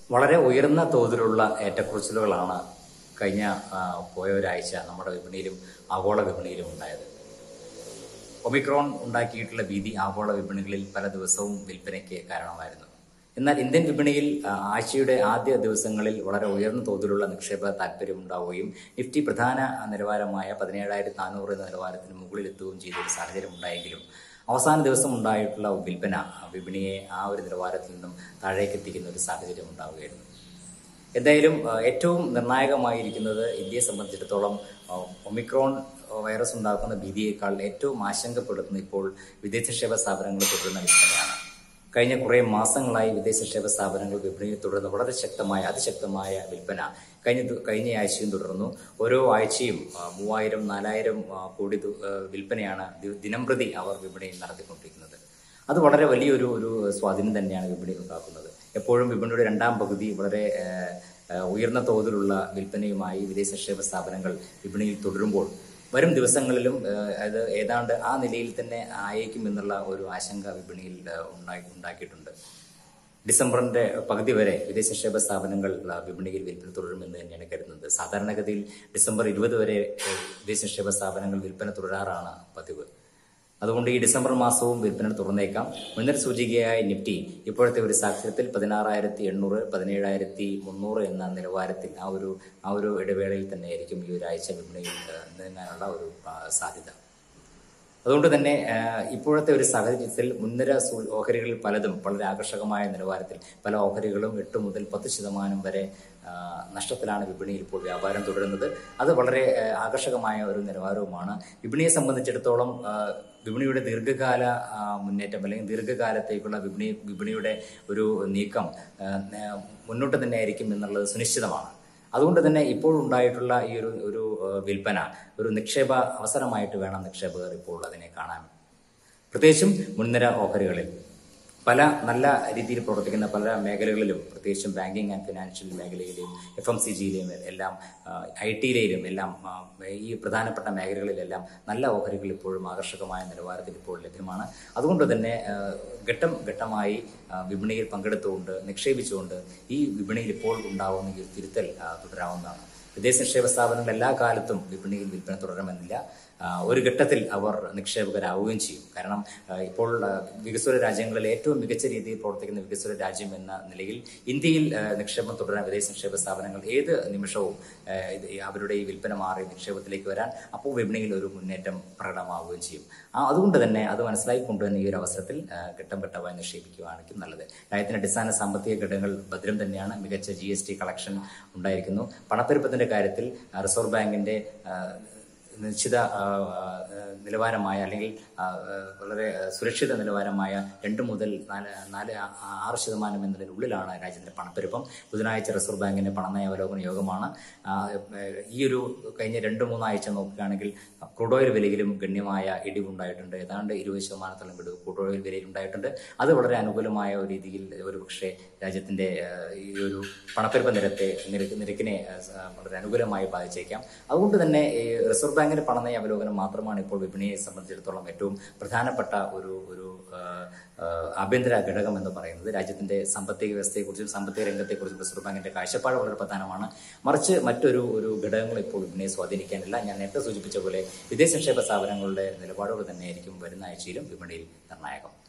വളരെ ഉയർന്ന തോതിലുള്ള ഏറ്റക്കുറച്ചിലുകളാണ് കഴിഞ്ഞ ആ, പോയ ഒരാഴ്ച നമ്മുടെ വിപണിയിലും ആഗോള വിപണിയിലും ഉണ്ടായത് ഒമിക്രോൺ ഉണ്ടാക്കിയിട്ടുള്ള ഭീതി ആഗോള വിപണികളിൽ പല ദിവസവും വിൽപ്പനയ്ക്ക് കാരണമായിരുന്നു എന്നാൽ ഇന്ത്യൻ വിപണിയിൽ ആ, ആഴ്ചയുടെ ആദ്യ ദിവസങ്ങളിൽ വളരെ ഉയർന്ന തോതിലുള്ള നിക്ഷേപ താല്പര്യം ഉണ്ടാവുകയും നിഫ്റ്റി പ്രധാന നിലവാരമായ പതിനേഴായിരത്തി നാനൂറ് എന്ന നിലവാരത്തിന് മുകളിലെത്തുകയും ചെയ്ത ഒരു സാഹചര്യം ഉണ്ടായെങ്കിലും അവസാന ദിവസം ഉണ്ടായിട്ടുള്ള വിൽപ്പന ആ, വിപണിയെ ആ ഒരു നിലവാരത്തിൽ നിന്നും താഴേക്ക് എത്തിക്കുന്ന ഒരു സാഹചര്യം ഉണ്ടാവുകയായിരുന്നു എന്തായാലും ആ, ഏറ്റവും നിർണായകമായിരിക്കുന്നത് ഇന്ത്യയെ സംബന്ധിച്ചിടത്തോളം ആ, ഒമിക്രോൺ വൈറസ് ഉണ്ടാക്കുന്ന ഭീതിയേക്കാൾ ഏറ്റവും ആശങ്കപ്പെടുത്തുന്ന ഇപ്പോൾ വിദേശ നിക്ഷേപ സ്ഥാപനങ്ങൾ തുടരുന്ന വിൽപ്പനയാണ് കഴിഞ്ഞ കുറേ മാസങ്ങളായി വിദേശ നിക്ഷേപ സ്ഥാപനങ്ങൾ വിപണിയിൽ തുടർന്ന് വളരെ ശക്തമായ അതിശക്തമായ വിൽപ്പന കഴിഞ്ഞ ദു- കഴിഞ്ഞ ആഴ്ചയും തുടർന്നു ഓരോ ആഴ്ചയും ആ, മൂവായിരം നാലായിരം ആ, കോടി തു- ആ, വിൽപ്പനയാണ് ദി- ദിനംപ്രതി അവർ വിപണിയിൽ നടത്തിക്കൊണ്ടിരിക്കുന്നത് അത് വളരെ വലിയൊരു ഒരു സ്വാധീനം തന്നെയാണ് വിപണിയിൽ ഉണ്ടാക്കുന്നത് എപ്പോഴും വിപണിയുടെ രണ്ടാം പകുതി വളരെ ഏഹ്, ഏഹ്, ഉയർന്ന തോതിലുള്ള വിൽപ്പനയുമായി വിദേശ നിക്ഷേപ സ്ഥാപനങ്ങൾ വിപണിയിൽ തുടരുമ്പോൾ വരും ദിവസങ്ങളിലും ഏഹ്, അത് ഏതാണ്ട് ആ നിലയിൽ തന്നെ ആയേക്കും എന്നുള്ള ഒരു ആശങ്ക വിപണിയിൽ ഏഹ്, ഉണ്ടായി ഉണ്ടാക്കിയിട്ടുണ്ട് ഡിസംബറിന്റെ പകുതി വരെ വിദേശ നിക്ഷേപ സ്ഥാപനങ്ങൾ ആ, വിപണിയിൽ വിൽപ്പന തുടരുമെന്ന് തന്നെയാണ് കരുതുന്നത് സാധാരണഗതിയിൽ ഡിസംബർ ഇരുപത് വരെ ഏഹ്, വിദേശ നിക്ഷേപ സ്ഥാപനങ്ങൾ വിൽപ്പന തുടരാറാണ് പതിവ് അതുകൊണ്ട് ഈ ഡിസംബർ മാസവും വിൽപ്പന തുറന്നേക്കാം മുൻനിര സൂചികയായ നിഫ്റ്റി ഇപ്പോഴത്തെ ഒരു സാഹചര്യത്തിൽ പതിനാറായിരത്തി എണ്ണൂറ് പതിനേഴായിരത്തി മുന്നൂറ് എന്ന നിലവാരത്തിൽ ആ ഒരു ആ ഒരു ഇടവേളയിൽ തന്നെയായിരിക്കും ഈ ഒരാഴ്ച വിപണിയിൽ ഏഹ്, നീങ്ങാനുള്ള ഒരു ആ, സാധ്യത അതുകൊണ്ട് തന്നെ ആ, ഇപ്പോഴത്തെ ഒരു സാഹചര്യത്തിൽ മുൻനിര സൂ- ഓഹരികളിൽ പലതും വളരെ ആകർഷകമായ നിലവാരത്തിൽ പല ഓഹരികളും എട്ട് മുതൽ പത്ത് ശതമാനം വരെ ആ, നഷ്ടത്തിലാണ് വിപണിയിൽ ഇപ്പോൾ വ്യാപാരം തുടരുന്നത് അത് വളരെ ആ, ആകർഷകമായ ഒരു നിലവാരവുമാണ് വിപണിയെ സംബന്ധിച്ചിടത്തോളം ആ, വിപണിയുടെ ദീർഘകാല ആ, മുന്നേറ്റം അല്ലെങ്കിൽ ദീർഘകാലത്തേക്കുള്ള വിപണി വിപണിയുടെ ഒരു നീക്കം ആ, നേ- മുന്നോട്ട് തന്നെ ആയിരിക്കും എന്നുള്ളത് സുനിശ്ചിതമാണ് അതുകൊണ്ട് തന്നെ ഇപ്പോൾ ഉണ്ടായിട്ടുള്ള ഈ ഒരു ഒരു ഏഹ്, വിൽപ്പന ഒരു നിക്ഷേപ അവസരമായിട്ട് വേണം നിക്ഷേപകർ ഇപ്പോൾ അതിനെ കാണാൻ പ്രത്യേകിച്ചും മുൻനിര ഓഹരികളിൽ പല നല്ല രീതിയിൽ പ്രവർത്തിക്കുന്ന പല മേഖലകളിലും പ്രത്യേകിച്ചും ബാങ്കിങ് ആൻഡ് ഫിനാൻഷ്യൽ മേഖലയിലെയും എഫ് എം സി ജിയിലെയും എല്ലാം ഐ ടിയിലെയും എല്ലാം ആ, ഈ പ്രധാനപ്പെട്ട മേഖലകളിലെല്ലാം നല്ല ഓഹരികൾ ഇപ്പോഴും ആകർഷകമായ നിലവാരത്തിൽ ഇപ്പോൾ ലഭ്യമാണ് അതുകൊണ്ട് തന്നെ ആ, ഘട്ടം ഘട്ടമായി ആ, വിപണിയിൽ പങ്കെടുത്തുകൊണ്ട് നിക്ഷേപിച്ചുകൊണ്ട് ഈ വിപണിയിൽ ഇപ്പോൾ ഉണ്ടാവുന്ന ഈ ഒരു തിരുത്തൽ ആ, തുടരാവുന്നതാണ് വിദേശ നിക്ഷേപ സ്ഥാപനങ്ങൾ എല്ലാ കാലത്തും വിപണിയിൽ വിൽപ്പന തുടരണമെന്നില്ല ആ, ഒരു ഘട്ടത്തിൽ അവർ നിക്ഷേപകരാവുകയും ചെയ്യും കാരണം ആ, ഇപ്പോൾ ആ, വികസ്വര രാജ്യങ്ങളിൽ ഏറ്റവും മികച്ച രീതിയിൽ പ്രവർത്തിക്കുന്ന വികസ്വര രാജ്യം എന്ന നിലയിൽ ഇന്ത്യയിൽ ആ, നിക്ഷേപം തുടരാൻ വിദേശ നിക്ഷേപ സ്ഥാപനങ്ങൾ ഏത് നിമിഷവും ആ, ഇത് അവരുടെ ഈ വിൽപ്പന മാറി നിക്ഷേപത്തിലേക്ക് വരാൻ അപ്പോൾ വിപണിയിൽ ഒരു മുന്നേറ്റം പ്രകടമാവുകയും ചെയ്യും ആ, അതുകൊണ്ട് തന്നെ അത് മനസ്സിലാക്കിക്കൊണ്ട് തന്നെ ഈ ഒരു അവസരത്തിൽ ആ, ഘട്ടം ഘട്ടമായി നിക്ഷേപിക്കുകയാണെങ്കിൽ നല്ലത് രാജ്യത്തിന്റെ അടിസ്ഥാന സാമ്പത്തിക ഘടകങ്ങൾ ഭദ്രം തന്നെയാണ് മികച്ച ജി എസ് ടി കളക്ഷൻ ഉണ്ടായിരിക്കുന്നു പണപ്പെരുപ്പത്തിന്റെ കാര്യത്തിൽ ആ, റിസർവ് ബാങ്കിന്റെ ആ, നിശ്ചിത ആ, ആ, നിലവാരമായ അല്ലെങ്കിൽ ആ, ആ, വളരെ സുരക്ഷിത നിലവാരമായ രണ്ട് മുതൽ നാല് നാല് ആ- ആറ് ശതമാനം എന്നതിനുള്ളിലാണ് രാജ്യത്തിന്റെ പണപ്പെരുപ്പം ബുധനാഴ്ച റിസർവ് ബാങ്കിന്റെ പണനയ അവലോകന യോഗമാണ് ആ, ഏഹ്, ഈ ഒരു കഴിഞ്ഞ രണ്ട് മൂന്നാഴ്ച നോക്കുകയാണെങ്കിൽ ക്രൂഡ് ഓയിൽ വിലയിലും ഗണ്യമായ ഇടിവുണ്ടായിട്ടുണ്ട് ഏതാണ്ട് ഇരുപത് ശതമാനത്തോളം ഇടിവ് ക്രൂഡ് ഓയിൽ വിലയിൽ ഉണ്ടായിട്ടുണ്ട് അത് വളരെ അനുകൂലമായ ഒരു രീതിയിൽ ഒരു പക്ഷേ രാജ്യത്തിന്റെ ഏഹ്, ഈ ഒരു പണപ്പെരുപ്പ നിരത്തെ നിരക്ക് നിരക്കിനെ ഏഹ്, സ- വളരെ അനുകൂലമായി ബാധിച്ചേക്കാം അതുകൊണ്ട് തന്നെ ഈ റിസർവ് ബാങ്കിന്റെ പണനയ അവലോകനം മാത്രമാണ് ഇപ്പോൾ വിപണിയെ സംബന്ധിച്ചിടത്തോളം ഏറ്റവും പ്രധാനപ്പെട്ട ഒരു ഒരു ഏഹ്, ഏഹ്, ആഭ്യന്തര ഘടകം എന്ന് പറയുന്നത് രാജ്യത്തിന്റെ സാമ്പത്തിക വ്യവസ്ഥയെക്കുറിച്ചും സാമ്പത്തിക രംഗത്തെക്കുറിച്ചും റിസർവ് ബാങ്കിന്റെ കാഴ്ചപ്പാട് വളരെ പ്രധാനമാണ് മറിച്ച് മറ്റൊരു ഒരു ഘടകങ്ങൾ ഇപ്പോൾ വിപണിയെ സ്വാധീനിക്കാനില്ല ഞാൻ നേരത്തെ സൂചിപ്പിച്ച പോലെ വിദേശ നിക്ഷേപ സ്ഥാപനങ്ങളുടെ നിലപാടുകൾ തന്നെയായിരിക്കും വരുന്ന ആഴ്ചയിലും വിപണിയിൽ നിർണായകം